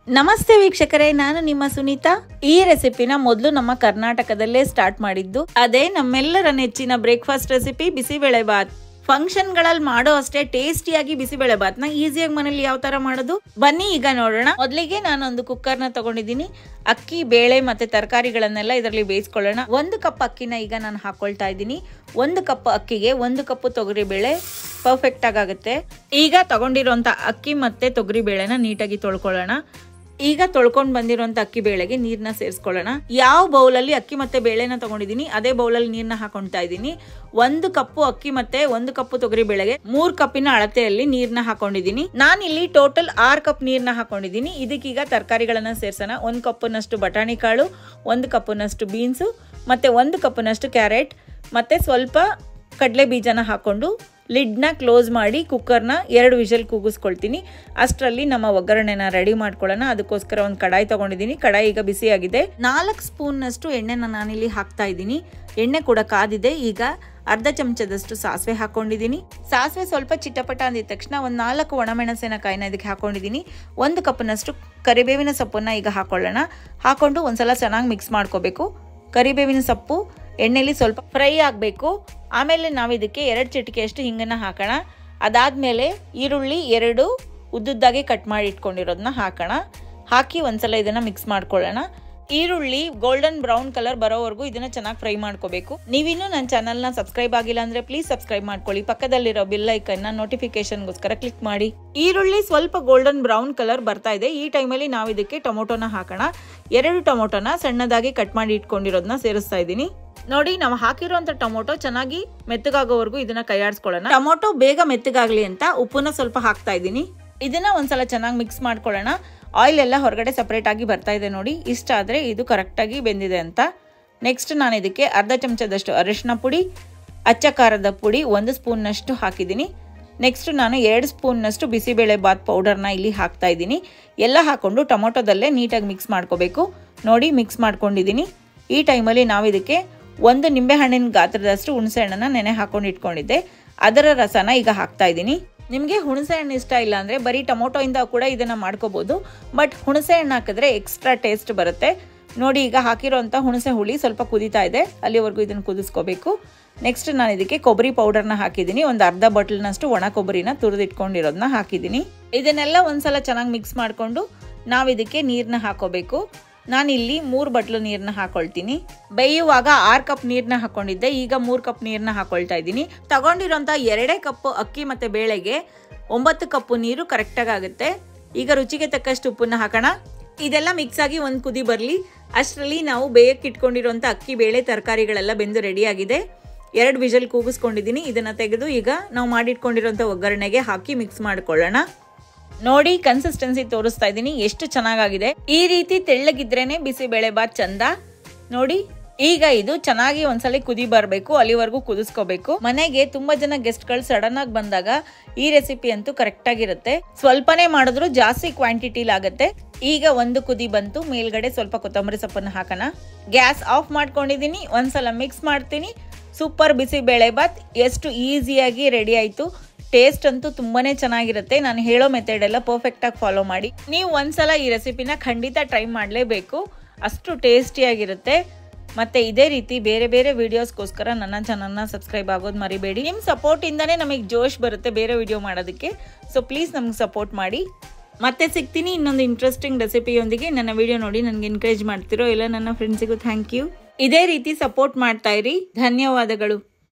ನಮಸ್ತೆ ವೀಕ್ಷಕರೇ ನಾನು ನಿಮ್ಮ ಸುನೀತಾ ಈ ರೆಸಿಪಿನ ಮೊದಲು ನಮ್ಮ ಕರ್ನಾಟಕದಲ್ಲೇ ಸ್ಟಾರ್ಟ್ ಮಾಡಿದ್ದು ಅದೇ ನಮ್ಮೆಲ್ಲರ ನೆಚ್ಚಿನ breakfast recipe bisibele bath function ಗಳಲ್ಲಿ ಮಾಡೋ ಅಷ್ಟೇ ಟೇಸ್ಟಿಯಾಗಿ ಬಿಸಿಬೇಳೆ ಬಾತ್ನ ಈಸಿಯಾಗಿ ಮನೇಲಿ ಯಾವ ತರ ಮಾಡೋದು ಬನ್ನಿ ಈಗ ನೋಡೋಣ ಮೊದಲಿಗೆ ನಾನೊಂದು ಕುಕ್ಕರ್ನ ತಗೊಂಡಿದ್ದೀನಿ ಅಕ್ಕಿ ಬೇಳೆ ಮತ್ತೆ ತರಕಾರಿಗಳನ್ನೆಲ್ಲ ಇದರಲ್ಲಿ ಬೇಯಿಸ್ಕೊಳ್ಳೋಣ ಒಂದು ಕಪ್ ಅಕ್ಕಿನ ಈಗ ನಾನು ಹಾಕೊಳ್ತಾ ಇದ್ದೀನಿ ಒಂದು ಕಪ್ ಅಕ್ಕಿಗೆ ಒಂದು ಕಪ್ ತೊಗರಿ ಬೇಳೆ ಪರ್ಫೆಕ್ಟ್ ಆಗುತ್ತೆ ಈಗ ತಗೊಂಡಿರುವಂತ ಅಕ್ಕಿ ಮತ್ತೆ ತೊಗರಿ ಬೇಳೆನ ನೀಟಾಗಿ ತೊಳ್ಕೊಳ್ಳೋಣ ಈಗ ತೊಳ್ಕೊಂಡು ಬಂದಿರುವಂತ ಅಕ್ಕಿ ಬೇಳೆಗೆ ನೀರ್ನ ಸೇರಿಸ್ಕೊಳ್ಳೋಣ ಯಾವ ಬೌಲಲ್ಲಿ ಅಕ್ಕಿ ಮತ್ತೆ ಬೇಳೆನ ತಗೊಂಡಿದ್ದೀನಿ ಅದೇ ಬೌಲಲ್ಲಿ ನೀರ್ನ ಹಾಕೊಳ್ತಾ ಇದ್ದೀನಿ ಒಂದು ಕಪ್ಪು ಅಕ್ಕಿ ಮತ್ತೆ ಒಂದು ಕಪ್ಪು ತೊಗರಿ ಬೇಳೆಗೆ ಮೂರ್ ಕಪ್ಪಿನ ಅಳತೆಯಲ್ಲಿ ನೀರ್ನ ಹಾಕೊಂಡಿದ್ದೀನಿ ನಾನು ಇಲ್ಲಿ ಟೋಟಲ್ ಆರ್ ಕಪ್ ನೀರ್ನ ಹಾಕೊಂಡಿದ್ದೀನಿ ಇದಕ್ಕೀಗ ತರಕಾರಿಗಳನ್ನ ಸೇರ್ಸೋಣ ಒಂದು ಕಪ್ನಷ್ಟು ಬಟಾಣಿ ಕಾಳು ಒಂದು ಕಪ್ನಷ್ಟು ಬೀನ್ಸು ಮತ್ತೆ ಒಂದು ಕಪ್ನಷ್ಟು ಕ್ಯಾರೆಟ್ ಮತ್ತೆ ಸ್ವಲ್ಪ ಕಡಲೆ ಬೀಜನ ಹಾಕೊಂಡು ಲಿಡ್ನ ಕ್ಲೋಸ್ ಮಾಡಿ ಕುಕ್ಕರ್ನ ಎರಡು ವಿಷಲ್ ಕೂಗಿಸ್ಕೊಳ್ತೀನಿ ಅಷ್ಟರಲ್ಲಿ ನಮ್ಮ ಒಗ್ಗರಣೆನ ರೆಡಿ ಮಾಡ್ಕೊಳ್ಳೋಣ ಅದಕ್ಕೋಸ್ಕರ ಒಂದು ಕಡಾಯಿ ತಗೊಂಡಿದ್ದೀನಿ ಕಡಾಯಿ ಈಗ ಬಿಸಿಯಾಗಿದೆ ನಾಲ್ಕು ಸ್ಪೂನ್ನಷ್ಟು ಎಣ್ಣೆನ ನಾನಿಲ್ಲಿ ಹಾಕ್ತಾ ಇದ್ದೀನಿ ಎಣ್ಣೆ ಕೂಡ ಕಾದಿದೆ ಈಗ ಅರ್ಧ ಚಮಚದಷ್ಟು ಸಾಸಿವೆ ಹಾಕೊಂಡಿದ್ದೀನಿ ಸಾಸಿವೆ ಸ್ವಲ್ಪ ಚಿಟಪಟ ಅಂದಿದ ತಕ್ಷಣ ಒಂದು ನಾಲ್ಕು ಒಣಮೆಣಸಿನಕಾಯಿನ ಇದಕ್ಕೆ ಹಾಕೊಂಡಿದ್ದೀನಿ ಒಂದು ಕಪ್ನಷ್ಟು ಕರಿಬೇವಿನ ಸೊಪ್ಪನ್ನ ಈಗ ಹಾಕೊಳ್ಳೋಣ ಹಾಕೊಂಡು ಒಂದ್ಸಲ ಚೆನ್ನಾಗಿ ಮಿಕ್ಸ್ ಮಾಡ್ಕೋಬೇಕು ಕರಿಬೇವಿನ ಸೊಪ್ಪು ಎಣ್ಣೆಲಿ ಸ್ವಲ್ಪ ಫ್ರೈ ಆಗಬೇಕು ಆಮೇಲೆ ನಾವು ಇದಕ್ಕೆ ಎರಡು ಚಿಟಿಕೆಯಷ್ಟು ಹಿಂಗನ್ನು ಹಾಕೋಣ ಅದಾದಮೇಲೆ ಈರುಳ್ಳಿ ಎರಡು ಉದ್ದುದ್ದಾಗಿ ಕಟ್ ಮಾಡಿ ಇಟ್ಕೊಂಡಿರೋದನ್ನ ಹಾಕೋಣ ಹಾಕಿ ಒಂದ್ಸಲ ಇದನ್ನು ಮಿಕ್ಸ್ ಮಾಡ್ಕೊಳ್ಳೋಣ ಈರುಳ್ಳಿ ಗೋಲ್ಡನ್ ಬ್ರೌನ್ ಕಲರ್ ಬರೋವರೆಗೂ ಇದನ್ನ ಚೆನ್ನಾಗಿ ಫ್ರೈ ಮಾಡ್ಕೋಬೇಕು ನೀವಿನ್ನೂ ನನ್ನ ಚಾನಲ್ನ ಸಬ್ಸ್ಕ್ರೈಬ್ ಆಗಿಲ್ಲ ಅಂದ್ರೆ ಪ್ಲೀಸ್ ಸಬ್ಸ್ಕ್ರೈಬ್ ಮಾಡ್ಕೊಳ್ಳಿ ಪಕ್ಕದಲ್ಲಿರೋ ಬಿಲ್ ಐಕನ್ನ ನೋಟಿಫಿಕೇಶನ್ಗೋಸ್ಕರ ಕ್ಲಿಕ್ ಮಾಡಿ ಈರುಳ್ಳಿ ಸ್ವಲ್ಪ ಗೋಲ್ಡನ್ ಬ್ರೌನ್ ಕಲರ್ ಬರ್ತಾ ಇದೆ ಈ ಟೈಮಲ್ಲಿ ನಾವು ಇದಕ್ಕೆ ಟೊಮೊಟೊನ ಹಾಕೋಣ ಎರಡು ಟೊಮೊಟೊನ ಸಣ್ಣದಾಗಿ ಕಟ್ ಮಾಡಿ ಇಟ್ಕೊಂಡಿರೋದನ್ನ ಸೇರಿಸ್ತಾ ಇದ್ದೀನಿ ನೋಡಿ ನಾವು ಹಾಕಿರುವಂತ ಟೊಮೊಟೊ ಚೆನ್ನಾಗಿ ಮೆತ್ತಗಾಗೋವರೆಗೂ ಇದನ್ನ ಕೈಯಾಡಿಸ್ಕೊಳ್ಳೋಣ ಟೊಮೊಟೊ ಬೇಗ ಮೆತ್ತಗಾಗ್ಲಿ ಅಂತ ಉಪ್ಪನ್ನ ಸ್ವಲ್ಪ ಹಾಕ್ತಾ ಇದ್ದೀನಿ ಇದನ್ನ ಒಂದ್ಸಲ ಚೆನ್ನಾಗಿ ಮಿಕ್ಸ್ ಮಾಡ್ಕೊಳ್ಳೋಣ ಆಯಿಲ್ ಎಲ್ಲ ಹೊರಗಡೆ ಸಪ್ರೇಟ್ ಆಗಿ ಬರ್ತಾ ಇದೆ ನೋಡಿ ಇಷ್ಟ ಆದರೆ ಇದು ಕರೆಕ್ಟಾಗಿ ಬೆಂದಿದೆ ಅಂತ ನೆಕ್ಸ್ಟ್ ನಾನು ಇದಕ್ಕೆ ಅರ್ಧ ಚಮಚದಷ್ಟು ಅರಿಶಿನ ಪುಡಿ ಅಚ್ಚ ಖಾರದ ಪುಡಿ ಒಂದು ಸ್ಪೂನ್ನಷ್ಟು ಹಾಕಿದ್ದೀನಿ ನೆಕ್ಸ್ಟ್ ನಾನು ಎರಡು ಸ್ಪೂನ್ನಷ್ಟು ಬಿಸಿಬೇಳೆ ಬಾತ್ ಪೌಡರ್ನ ಇಲ್ಲಿ ಹಾಕ್ತಾ ಇದ್ದೀನಿ ಎಲ್ಲ ಹಾಕೊಂಡು ಟೊಮೊಟೊದಲ್ಲೇ ನೀಟಾಗಿ ಮಿಕ್ಸ್ ಮಾಡ್ಕೋಬೇಕು ನೋಡಿ ಮಿಕ್ಸ್ ಮಾಡ್ಕೊಂಡಿದ್ದೀನಿ ಈ ಟೈಮಲ್ಲಿ ನಾವು ಇದಕ್ಕೆ ಒಂದು ನಿಂಬೆಹಣ್ಣಿನ ಗಾತ್ರದಷ್ಟು ಹುಣಸೆ ಹಣ್ಣನ್ನು ನೆನೆ ಹಾಕೊಂಡು ಇಟ್ಕೊಂಡಿದ್ದೆ ಅದರ ರಸನ ಈಗ ಹಾಕ್ತಾ ಇದ್ದೀನಿ ನಿಮಗೆ ಹುಣಸೆ ಹಣ್ಣು ಇಷ್ಟ ಇಲ್ಲ ಅಂದರೆ ಬರೀ ಟೊಮೊಟೊಯಿಂದ ಕೂಡ ಇದನ್ನು ಮಾಡ್ಕೋಬೋದು ಬಟ್ ಹುಣಸೆ ಹಣ್ಣು ಹಾಕಿದ್ರೆ ಎಕ್ಸ್ಟ್ರಾ ಟೇಸ್ಟ್ ಬರುತ್ತೆ ನೋಡಿ ಈಗ ಹಾಕಿರೋಂಥ ಹುಣಸೆ ಹುಳಿ ಸ್ವಲ್ಪ ಕುದೀತಾ ಇದೆ ಅಲ್ಲಿವರೆಗೂ ಇದನ್ನು ಕುದಿಸ್ಕೋಬೇಕು ನೆಕ್ಸ್ಟ್ ನಾನು ಇದಕ್ಕೆ ಕೊಬ್ಬರಿ ಪೌಡರ್ನ ಹಾಕಿದ್ದೀನಿ ಒಂದು ಅರ್ಧ ಬಾಟಲ್ನಷ್ಟು ಒಣ ಕೊಬ್ಬರಿನ ತುರಿದಿಟ್ಕೊಂಡಿರೋದನ್ನ ಹಾಕಿದ್ದೀನಿ ಇದನ್ನೆಲ್ಲ ಒಂದ್ಸಲ ಚೆನ್ನಾಗಿ ಮಿಕ್ಸ್ ಮಾಡಿಕೊಂಡು ನಾವು ಇದಕ್ಕೆ ನೀರನ್ನ ಹಾಕೋಬೇಕು ನಾನಿಲ್ಲಿ ಮೂರು ಬಟ್ಲು ನೀರನ್ನ ಹಾಕೊಳ್ತೀನಿ ಬೇಯುವಾಗ ಆರು ಕಪ್ ನೀರನ್ನ ಹಾಕೊಂಡಿದ್ದೆ ಈಗ ಮೂರು ಕಪ್ ನೀರನ್ನ ಹಾಕೊಳ್ತಾ ಇದ್ದೀನಿ ತಗೊಂಡಿರೋಂಥ ಎರಡೇ ಕಪ್ಪು ಅಕ್ಕಿ ಮತ್ತು ಬೇಳೆಗೆ ಒಂಬತ್ತು ಕಪ್ಪು ನೀರು ಕರೆಕ್ಟಾಗಿ ಆಗುತ್ತೆ ಈಗ ರುಚಿಗೆ ತಕ್ಕಷ್ಟು ಉಪ್ಪನ್ನ ಹಾಕೋಣ ಇದೆಲ್ಲ ಮಿಕ್ಸ್ ಆಗಿ ಒಂದು ಕುದಿ ಬರಲಿ ಅಷ್ಟರಲ್ಲಿ ನಾವು ಬೇಯಕ್ಕೆ ಇಟ್ಕೊಂಡಿರೋಂಥ ಅಕ್ಕಿ ಬೇಳೆ ತರಕಾರಿಗಳೆಲ್ಲ ಬೆಂದು ರೆಡಿಯಾಗಿದೆ ಎರಡು ವಿಷಲ್ ಕೂಗಿಸ್ಕೊಂಡಿದ್ದೀನಿ ಇದನ್ನು ತೆಗೆದು ಈಗ ನಾವು ಮಾಡಿಟ್ಕೊಂಡಿರೋಂಥ ಒಗ್ಗರಣೆಗೆ ಹಾಕಿ ಮಿಕ್ಸ್ ಮಾಡ್ಕೊಳ್ಳೋಣ ನೋಡಿ ಕನ್ಸಿಸ್ಟೆನ್ಸಿ ತೋರಿಸ್ತಾ ಇದ್ದೀನಿ ಎಷ್ಟು ಚೆನ್ನಾಗಾಗಿದೆ ಈ ರೀತಿ ತೆಳ್ಳಗಿದ್ರೇನೆ ಬಿಸಿಬೇಳೆ ಬಾತ್ ಚಂದ ನೋಡಿ ಈಗ ಇದು ಚೆನ್ನಾಗಿ ಒಂದ್ಸಲಿ ಕುದಿ ಬರಬೇಕು ಅಲ್ಲಿವರೆಗೂ ಕುದಿಸ್ಕೋಬೇಕು ಮನೆಗೆ ತುಂಬಾ ಜನ ಗೆಸ್ಟ್ಗಳು ಸಡನ್ ಆಗಿ ಬಂದಾಗ ಈ ರೆಸಿಪಿ ಅಂತೂ ಕರೆಕ್ಟ್ ಆಗಿರುತ್ತೆ ಸ್ವಲ್ಪನೇ ಮಾಡಿದ್ರು ಜಾಸ್ತಿ ಕ್ವಾಂಟಿಟಿಲಿ ಆಗುತ್ತೆ ಈಗ ಒಂದು ಕುದಿ ಬಂತು ಮೇಲ್ಗಡೆ ಸ್ವಲ್ಪ ಕೊತ್ತಂಬರಿ ಸೊಪ್ಪನ್ನು ಹಾಕೋಣ ಗ್ಯಾಸ್ ಆಫ್ ಮಾಡ್ಕೊಂಡಿದ್ದೀನಿ ಒಂದ್ಸಲ ಮಿಕ್ಸ್ ಮಾಡ್ತೀನಿ ಸೂಪರ್ ಬಿಸಿ ಬೇಳೆ ಬಾತ್ ಎಷ್ಟು ಈಸಿಯಾಗಿ ರೆಡಿ ಆಯಿತು ಟೇಸ್ಟ್ ಅಂತೂ ತುಂಬಾನೇ ಚೆನ್ನಾಗಿರುತ್ತೆ ನಾನು ಹೇಳೋ ಮೆಥಡ್ ಎಲ್ಲ ಪರ್ಫೆಕ್ಟಾಗಿ ಫಾಲೋ ಮಾಡಿ ನೀವು ಒಂದ್ಸಲ ಈ ರೆಸಿಪಿನ ಖಂಡಿತ ಟ್ರೈ ಮಾಡಲೇಬೇಕು ಅಷ್ಟು ಟೇಸ್ಟಿಯಾಗಿರುತ್ತೆ ಮತ್ತೆ ಇದೇ ರೀತಿ ಬೇರೆ ಬೇರೆ ವಿಡಿಯೋಸ್ಗೋಸ್ಕರ ನನ್ನ ಚಾನಲ್ನ ಸಬ್ಸ್ಕ್ರೈಬ್ ಆಗೋದು ಮರಿಬೇಡಿ ನಿಮ್ಮ ಸಪೋರ್ಟಿಂದನೇ ನಮಗೆ ಜೋಶ್ ಬರುತ್ತೆ ಬೇರೆ ವಿಡಿಯೋ ಮಾಡೋದಕ್ಕೆ ಸೊ ಪ್ಲೀಸ್ ನಮ್ಗೆ ಸಪೋರ್ಟ್ ಮಾಡಿ ಮತ್ತೆ ಸಿಗ್ತೀನಿ ಇನ್ನೊಂದು ಇಂಟ್ರೆಸ್ಟಿಂಗ್ ರೆಸಿಪಿಯೊಂದಿಗೆ ನನ್ನ ವಿಡಿಯೋ ನೋಡಿ ನನಗೆ ಎನ್ಕರೇಜ್ ಮಾಡ್ತಿರೋ ಇಲ್ಲ ನನ್ನ ಫ್ರೆಂಡ್ಸಿಗೂ ಥ್ಯಾಂಕ್ ಯು ಇದೇ ರೀತಿ ಸಪೋರ್ಟ್ ಮಾಡ್ತಾ ಇರಿ ಧನ್ಯವಾದಗಳು